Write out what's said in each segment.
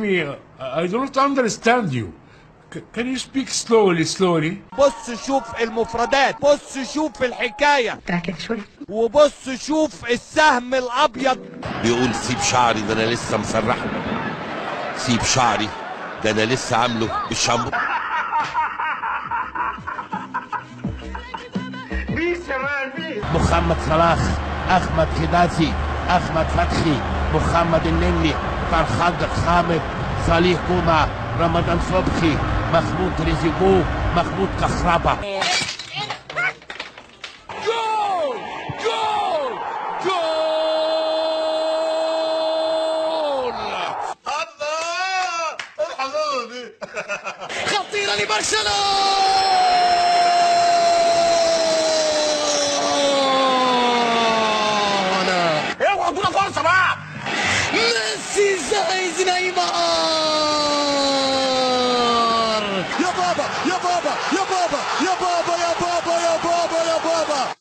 sorry, I do not understand you. C- can you speak slowly, slowly? بص شوف المفردات بص شوف الحكاية تراكك شوي وبص شوف السهم الأبيض بيقول سيب شعري ده انا لسه مسرحه سيب شعري ده انا لسه عامله بالشامبو محمد صلاح احمد حداسي احمد فتحي محمد النني فرحان خامد صالح كوما رمضان صبحي محمود رزقو محمود كهربا جول جول جول خطيرة لبرشلونة اوعى ادونا فرصة بقى ميسي زايز نيمار يا بابا يا بابا يا بابا يا بابا يا بابا يا بابا يا بابا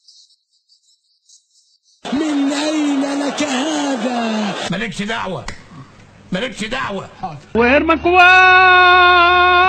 من أين لك هذا؟ مالكش دعوه مالكش دعوه وهرمان كوار